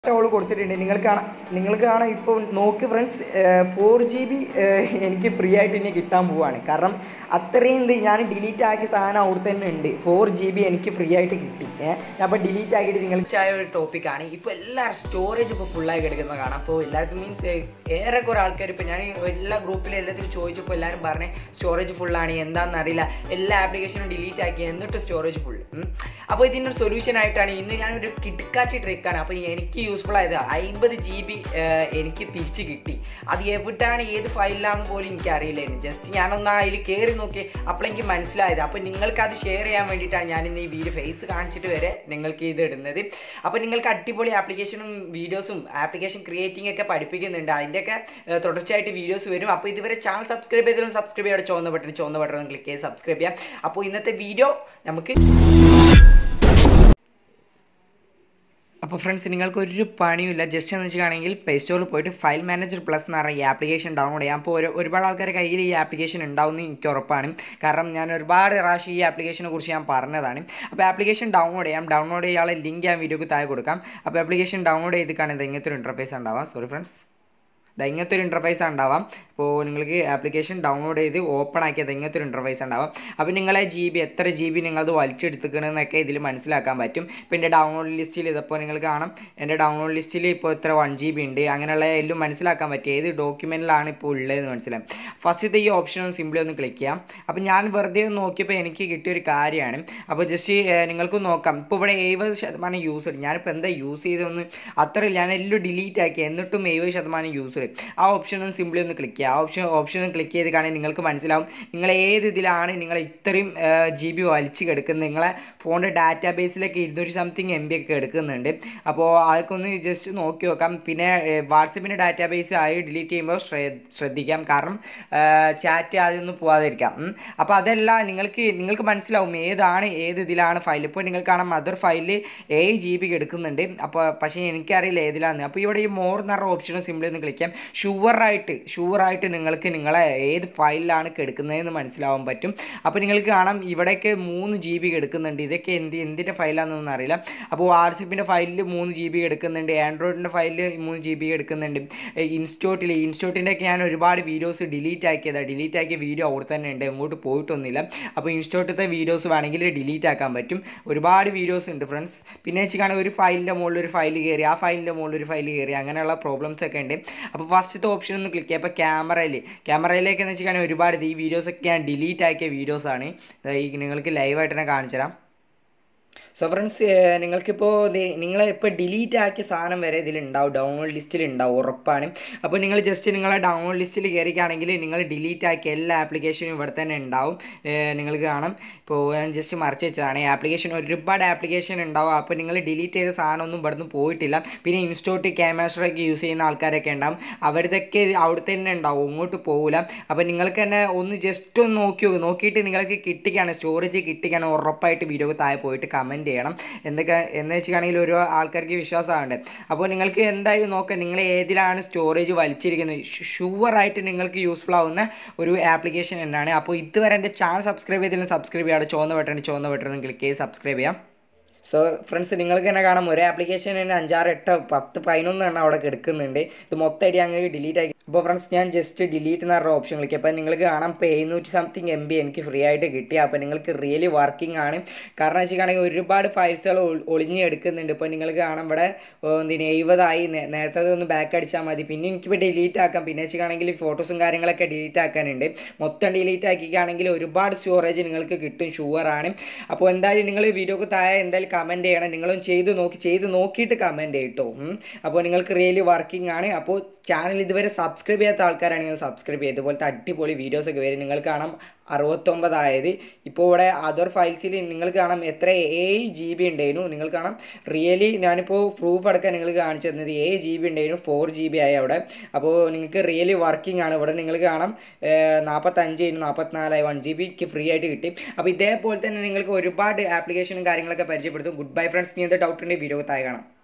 All കൊടുത്തിട്ടുണ്ട് നിങ്ങൾക്ക് കാണാം നിങ്ങൾക്ക് കാണാം ഇപ്പോൾ നോക്ക് ഫ്രണ്ട്സ് ഫോർ ജി ബി എനിക്ക് ഫ്രീ ആയിട്ട് ഇനി കിട്ടാൻ പോവാണ് കാരണം അത്രയും ഇത് ഞാൻ ഡിലീറ്റ് ആക്കിയ സാധനം അവിടെ തന്നെ ഉണ്ട് ഫോർ ജി ബി എനിക്ക് ഫ്രീ ആയിട്ട് കിട്ടി ഏഹ് അപ്പോൾ ഡിലീറ്റ് ആക്കിയിട്ട് നിങ്ങൾക്ക് ആയ ഒരു ടോപ്പിക്കാണ് ഇപ്പോൾ എല്ലാവരും സ്റ്റോറേജ് ഇപ്പോൾ ഫുള്ളായി കിടക്കുന്നത് കാണാം അപ്പോൾ എല്ലാവർക്കും മീൻസ് ഏറെ കുറേ ആൾക്കാർ ഇപ്പോൾ ഞാൻ എല്ലാ ഗ്രൂപ്പിലും എല്ലാത്തിലും ചോദിച്ചപ്പോൾ എല്ലാവരും പറഞ്ഞ് സ്റ്റോറേജ് ഫുള്ളാണ് എന്താണെന്ന് അറിയില്ല എല്ലാ ആപ്ലിക്കേഷനും ഡിലീറ്റ് ആക്കി എന്നിട്ട് സ്റ്റോറേജ് ഫുൾ അപ്പോൾ ഇതിനൊരു സൊല്യൂഷൻ ആയിട്ടാണ് ഇന്ന് ഞാനൊരു കിടക്കാച്ചി ട്രിക്കാണ് അപ്പോൾ എനിക്ക് യൂസ്ഫുൾ ആയത് അമ്പത് ജി ബി എനിക്ക് തിരിച്ച് കിട്ടി അത് എവിടെയാണ് ഏത് ഫയലിലാണെന്ന് പോലും എനിക്ക് അറിയില്ലായിരുന്നു ജസ്റ്റ് ഞാനൊന്ന് അതിൽ കയറി നോക്കി അപ്പോഴെനിക്ക് മനസ്സിലായത് അപ്പോൾ നിങ്ങൾക്ക് അത് ഷെയർ ചെയ്യാൻ വേണ്ടിയിട്ടാണ് ഞാൻ ഇന്ന് ഈ വീഡിയോ ഫേസ് കാണിച്ചിട്ട് വരെ നിങ്ങൾക്ക് ഇത് ഇടുന്നത് അപ്പോൾ നിങ്ങൾക്ക് അടിപൊളി ആപ്ലിക്കേഷനും വീഡിയോസും ആപ്ലിക്കേഷൻ ക്രിയേറ്റിംഗ് ഒക്കെ പഠിപ്പിക്കുന്നുണ്ട് അതിൻ്റെയൊക്കെ ഏഹ്, തുടർച്ചയായിട്ട് വീഡിയോസ് വരും അപ്പോൾ ഇതുവരെ ചാനൽ സബ്സ്ക്രൈബ് ചെയ്താലും സബ്സ്ക്രൈബ് ചെയ്യാതെ ചുവന്ന ബട്ടൺ ചുവന്ന ബട്ടൺ ക്ലിക്ക് ചെയ്ത് സബ്സ്ക്രൈബ് ചെയ്യാം അപ്പോൾ ഇന്നത്തെ വീഡിയോ നമുക്ക് അപ്പോൾ ഫ്രണ്ട്സ് നിങ്ങൾക്ക് ഒരു പണിയുമില്ല ജസ്റ്റ് എന്ന് വെച്ചിട്ടാണെങ്കിൽ പ്ലേ സ്റ്റോറിൽ പോയിട്ട് ഫയൽ മാനേജർ പ്ലസ് എന്ന് പറഞ്ഞ ഈ ആപ്ലിക്കേഷൻ ഡൗൺലോഡ് ചെയ്യാം അപ്പോൾ ഒരു ഒരുപാട് ആൾക്കാരുടെ കയ്യിൽ ഈ ആപ്ലിക്കേഷൻ ഉണ്ടാവുമെന്ന് എനിക്ക് ഉറപ്പാണ് കാരണം ഞാൻ ഒരുപാട് പ്രാവശ്യം ഈ ആപ്ലിക്കേഷനെ കുറിച്ച് ഞാൻ പറഞ്ഞതാണ് അപ്പോൾ ആപ്ലിക്കേഷൻ ഡൗൺലോഡ് ചെയ്യാം ഡൗൺലോഡ് ചെയ്യാനുള്ള ലിങ്ക് ഞാൻ വീഡിയോക്ക് താഴെ കൊടുക്കാം അപ്പോൾ ആപ്ലിക്കേഷൻ ഡൗൺലോഡ് ചെയ്ത് കാണുന്നത് ഇങ്ങനത്തെ ഒരു ഇൻ്റർഫേസ് ഉണ്ടാവാം സോറി ഫ്രണ്ട്സ് ദാ ഇങ്ങനത്തെ ഒരു ഇൻ്റർഫേസ് ഉണ്ടാവാം അപ്പോൾ നിങ്ങൾക്ക് ആപ്ലിക്കേഷൻ ഡൗൺലോഡ് ചെയ്ത് ഓപ്പൺ ആക്കിയത് ഇങ്ങനത്തെ ഒരു ഇൻ്റർഫേസ് ഉണ്ടാവാം അപ്പോൾ നിങ്ങളെ ജി ബി എത്ര ജി ബി നിങ്ങളത് വലിച്ചെടുത്തുക്കണമെന്നൊക്കെ ഇതിൽ മനസ്സിലാക്കാൻ പറ്റും ഇപ്പോൾ എൻ്റെ ഡൗൺലോഡ് ലിസ്റ്റിൽ ഇതിപ്പോൾ നിങ്ങൾ കാണാം എൻ്റെ ഡൗൺലോഡ് ലിസ്റ്റിൽ ഇപ്പോൾ എത്ര വൺ ജി ബി ഉണ്ട് അങ്ങനെയുള്ള എല്ലാം മനസ്സിലാക്കാൻ പറ്റും ഏത് ഡോക്യുമെൻറ്റിലാണ് ഇപ്പോൾ ഉള്ളതെന്ന് മനസ്സിലാവും ഫസ്റ്റത്തെ ഈ ഓപ്ഷൻ ഒന്ന് സിമ്പിളി ഒന്ന് ക്ലിക്ക് ചെയ്യാം അപ്പോൾ ഞാൻ വെറുതെ ഒന്ന് നോക്കിയപ്പോൾ എനിക്ക് കിട്ടിയ ഒരു കാര്യമാണ് അപ്പോൾ ജസ്റ്റ് നിങ്ങൾക്ക് നോക്കാം ഇപ്പോൾ ഇവിടെ എഴുപത് ശതമാനം യൂസ് ഉണ്ട് ഞാനിപ്പോൾ എന്താ യൂസ് ചെയ്തതെന്ന് അത്ര ഇല്ല ഞാൻ എല്ലാം ഡിലീറ്റ് ആക്കി എന്നിട്ടും എഴുപത് ശതമാനം യൂസ് ആ ഓപ്ഷൻ ഒന്ന് സിമ്പിളി ഒന്ന് ക്ലിക്ക് ചെയ്യുക ആ ഓപ്ഷൻ ഓപ്ഷൻ ഒന്ന് ക്ലിക്ക് ചെയ്ത് കാണാൻ നിങ്ങൾക്ക് മനസ്സിലാവും നിങ്ങൾ ഏത് ഇതിലാണ് നിങ്ങൾ ഇത്രയും ജി ബി വലിച്ച് കിടക്കുന്നത് നിങ്ങളെ ഫോണിൻ്റെ ഡാറ്റാ ബേസിലൊക്കെ ഇരുന്നൂറ്റി സംതിങ് എം ബി ഒക്കെ എടുക്കുന്നുണ്ട് അപ്പോൾ അതൊക്കെ ഒന്ന് ജസ്റ്റ് നോക്കി നോക്കാം പിന്നെ വാട്സപ്പിൻ്റെ ഡാറ്റാ ബേസ് ആയി ഡിലീറ്റ് ചെയ്യുമ്പോൾ ശ്രദ്ധിക്കാം കാരണം ചാറ്റ് ആദ്യമൊന്നും പോവാതിരിക്കാം ഉം. അപ്പോൾ അതല്ല നിങ്ങൾക്ക് നിങ്ങൾക്ക് മനസ്സിലാവും ഏതാണ് ഏത് ഇതിലാണ് ഫയൽ ഇപ്പോൾ നിങ്ങൾ കാണാം മദർ ഫയലിൽ ഏഴ് ജി ബി എടുക്കുന്നുണ്ട് അപ്പോൾ പക്ഷേ എനിക്കറിയില്ല ഏതിലാണെന്ന് അപ്പോൾ ഇവിടെ ഈ മോർ എന്ന് പറഞ്ഞ ഓപ്ഷൻ സിമ്പിളി ഒന്ന് ക്ലിക്ക് ചെയ്യാം ഷുവറായിട്ട് ഷുവറായിട്ട് നിങ്ങൾക്ക് നിങ്ങളെ ഏത് ഫയലിലാണ് കെടുക്കുന്നതെന്ന് മനസ്സിലാവാൻ പറ്റും അപ്പോൾ നിങ്ങൾക്ക് കാണാം ഇവിടെയൊക്കെ മൂന്ന് ജി ബി എടുക്കുന്നുണ്ട് ഇതൊക്കെ എന്ത് എന്തിൻ്റെ ഫയലാണെന്നൊന്നും അറിയില്ല അപ്പോൾ വാട്സപ്പിൻ്റെ ഫയലിൽ മൂന്ന് ജി ബി എടുക്കുന്നുണ്ട് ആൻഡ്രോയിഡിൻ്റെ ഫയലിൽ മൂന്ന് ജി ബി എടുക്കുന്നുണ്ട് ഇൻസ്റ്റോട്ടിൽ ഇൻസ്റ്റോട്ടിൻ്റെ ഒക്കെ ഞാൻ ഒരുപാട് വീഡിയോസ് ഡിലീറ്റ് ആക്കിയതാണ് ഡിലീറ്റ് ആക്കിയ വീഡിയോ അവിടെ തന്നെ ഉണ്ട് എങ്ങോട്ട് പോയിട്ടൊന്നുമില്ല അപ്പോൾ ഇൻസ്റ്റോട്ടത്തെ വീഡിയോസ് വേണമെങ്കിൽ ഡിലീറ്റ് ആക്കാൻ പറ്റും ഒരുപാട് വീഡിയോസ് ഉണ്ട് ഫ്രണ്ട്സ് പിന്നെ വെച്ചിട്ടാണെങ്കിൽ ഒരു ഫയലിൻ്റെ മുകളിൽ ഒരു ഫയൽ കയറി ആ ഫയലിൻ്റെ മുകളിൽ ഒരു ഫയൽ കയറി അങ്ങനെയുള്ള പ്രോബ്ലംസ് ഒക്കെ ഉണ്ട് അപ്പോൾ ഫസ്റ്റത്തെ ഓപ്ഷൻ ഒന്ന് ക്ലിക്ക് ചെയ്യുക അപ്പോൾ ക്യാമറയിൽ ക്യാമറയിലേക്ക് എന്ന് വെച്ചിട്ടുണ്ടെങ്കിൽ ഒരുപാട് ഇത് ഈ വീഡിയോസൊക്കെ ഞാൻ ഡിലീറ്റ് ആക്കിയ വീഡിയോസാണ് ഈ നിങ്ങൾക്ക് ലൈവായിട്ട് തന്നെ കാണിച്ചു തരാം സോ ഫ്രണ്ട്സ് നിങ്ങൾക്കിപ്പോൾ നിങ്ങൾ ഇപ്പോൾ ഡിലീറ്റ് ആക്കിയ സാധനം വരെ ഇതിലുണ്ടാവും ഡൗൺലോഡ് ലിസ്റ്റിൽ ഉണ്ടാവും ഉറപ്പാണ് അപ്പോൾ നിങ്ങൾ ജസ്റ്റ് നിങ്ങളെ ഡൗൺലോഡ് ലിസ്റ്റിൽ കയറിക്കുകയാണെങ്കിൽ നിങ്ങൾ ഡിലീറ്റ് ആക്കിയ എല്ലാ ആപ്ലിക്കേഷനും ഇവിടെ തന്നെ ഉണ്ടാവും ഏഹ് നിങ്ങൾക്ക് കാണാം ഇപ്പോൾ ഞാൻ ജസ്റ്റ് മറിച്ച് വെച്ചതാണ് ഈ ആപ്ലിക്കേഷൻ ഒരുപാട് ആപ്ലിക്കേഷൻ ഉണ്ടാവും അപ്പോൾ നിങ്ങൾ ഡിലീറ്റ് ചെയ്ത സാധനമൊന്നും ഇവിടുന്ന് പോയിട്ടില്ല പിന്നെ ഇൻസ്റ്റോട്ട് ക്യാമറയൊക്കെ യൂസ് ചെയ്യുന്ന ആൾക്കാരൊക്കെ ഉണ്ടാവും അവരുടെയൊക്കെ അവിടെ തന്നെ ഉണ്ടാവും ഇങ്ങോട്ട് പോകില്ല അപ്പോൾ നിങ്ങൾക്ക് തന്നെ ഒന്ന് ജസ്റ്റ് ഒന്ന് നോക്കി നോക്കും നോക്കിയിട്ട് നിങ്ങൾക്ക് കിട്ടിക്കാണ് സ്റ്റോറേജ് കിട്ടിക്കാണ് ഉറപ്പായിട്ട് വീഡിയോ താഴെ പോയിട്ട് കമൻറ്റ് ചെയ്യണം എന്തൊക്കെ എന്ന് വെച്ചിട്ടാണെങ്കിൽ ഓരോ ആൾക്കാർക്ക് വിശ്വാസമുണ്ട് അപ്പോൾ നിങ്ങൾക്ക് എന്തായാലും നോക്കാം നിങ്ങൾ ഏതിലാണ് സ്റ്റോറേജ് വലിച്ചിരിക്കുന്നത് ഷുവറായിട്ട് നിങ്ങൾക്ക് യൂസ്ഫുൾ ആവുന്ന ഒരു ആപ്ലിക്കേഷൻ തന്നെയാണ് അപ്പോൾ ഇതുവരെ എൻ്റെ ചാനൽ സബ്സ്ക്രൈബ് ചെയ്തില്ലെങ്കിൽ സബ്സ്ക്രൈബ് ചെയ്യാതെ ചുവന്ന ബട്ടൺ ചുവന്ന ബട്ടൺ ക്ലിക്ക് ചെയ്ത് സബ്സ്ക്രൈബ് ചെയ്യാം സോ ഫ്രണ്ട്സ് നിങ്ങൾക്ക് തന്നെ കാണാം ഒരു ആപ്ലിക്കേഷൻ തന്നെ അഞ്ചാറ് എട്ട് പത്ത് പതിനൊന്ന് എണ്ണം അവിടെ എടുക്കുന്നുണ്ട് ഇത് മൊത്തമായിട്ട് അങ്ങ് ഡിലീറ്റ് ആക്കി അപ്പോൾ ഫ്രണ്ട്സ് ഞാൻ ജസ്റ്റ് ഡിലീറ്റ് എന്ന് പറഞ്ഞ ഓപ്ഷൻ ക്ലിക്ക് അപ്പോൾ നിങ്ങൾക്ക് കാണാം ഇപ്പോൾ എഴുന്നൂറ്റി സംതിങ് എം ബി എനിക്ക് ഫ്രീ ആയിട്ട് കിട്ടി അപ്പോൾ നിങ്ങൾക്ക് റിയലി വർക്കിംഗ് ആണ് കാരണം വെച്ചിട്ടാണെങ്കിൽ ഒരുപാട് ഫയൽസുകൾ ഒളിഞ്ഞ് എടുക്കുന്നുണ്ട് ഇപ്പോൾ നിങ്ങൾക്ക് കാണാം ഇവിടെ എന്തിന് എഴുപതായി നേരത്തെ ഒന്ന് ബാക്ക് അടിച്ചാൽ മതി പിന്നെ എനിക്കിപ്പോൾ ഡിലീറ്റ് ആക്കാം പിന്നെ വെച്ചിട്ടാണെങ്കിൽ ഫോട്ടോസും കാര്യങ്ങളൊക്കെ ഡിലീറ്റ് ആക്കാനുണ്ട് മൊത്തം ഡിലീറ്റ് ആക്കിക്കുകയാണെങ്കിൽ ഒരുപാട് സ്റ്റോറേജ് നിങ്ങൾക്ക് കിട്ടും ഷുവറാണ് അപ്പോൾ എന്തായാലും നിങ്ങൾ വീഡിയോക്ക് താഴെ എന്തായാലും കമൻറ്റ് ചെയ്യണം നിങ്ങളും ചെയ്ത് നോക്കി ചെയ്ത് നോക്കിയിട്ട് കമൻറ്റ് ചെയ്യട്ടോ അപ്പോൾ നിങ്ങൾക്ക് റിയലി വർക്കിംഗ് ആണ് അപ്പോൾ ചാനൽ ഇതുവരെ സബ്സ്ക്രൈബ് ചെയ്യാത്ത ആൾക്കാരാണെങ്കിൽ സബ്സ്ക്രൈബ് ചെയ്യുക ഇതുപോലത്തെ അടിപൊളി വീഡിയോസ് ഒക്കെ വരും നിങ്ങൾ കാണാം അറുപത്തൊമ്പതായത് ഇപ്പോൾ ഇവിടെ അതർ ഫയൽസിൽ നിങ്ങൾക്ക് കാണാം എത്ര ഏഴ് ജി ബി ഉണ്ടായിരുന്നു നിങ്ങൾ കാണാം റിയലി ഞാനിപ്പോൾ പ്രൂഫ് അടക്കം നിങ്ങൾക്ക് കാണിച്ചു തന്നത് ഏഴ് ജി ബി ഉണ്ടായിരുന്നു ഫോർ ജി ബി ആയി അവിടെ അപ്പോൾ നിങ്ങൾക്ക് റിയലി വർക്കിംഗ് ആണ് ഇവിടെ നിങ്ങൾക്ക് കാണാം നാൽപ്പത്തഞ്ച് നാൽപ്പത്തിനാലായി വൺ ജി ബിക്ക് ഫ്രീ ആയിട്ട് കിട്ടി അപ്പോൾ ഇതേപോലെ തന്നെ നിങ്ങൾക്ക് ഒരുപാട് ആപ്ലിക്കേഷനും കാര്യങ്ങളൊക്കെ പരിചയപ്പെടുത്തും ഗുഡ് ബൈ ഫ്രണ്ട്സ് ഇനി എന്താ ഡൗട്ട് ഉണ്ടെങ്കിൽ വീഡിയോ താഴെ കാണാം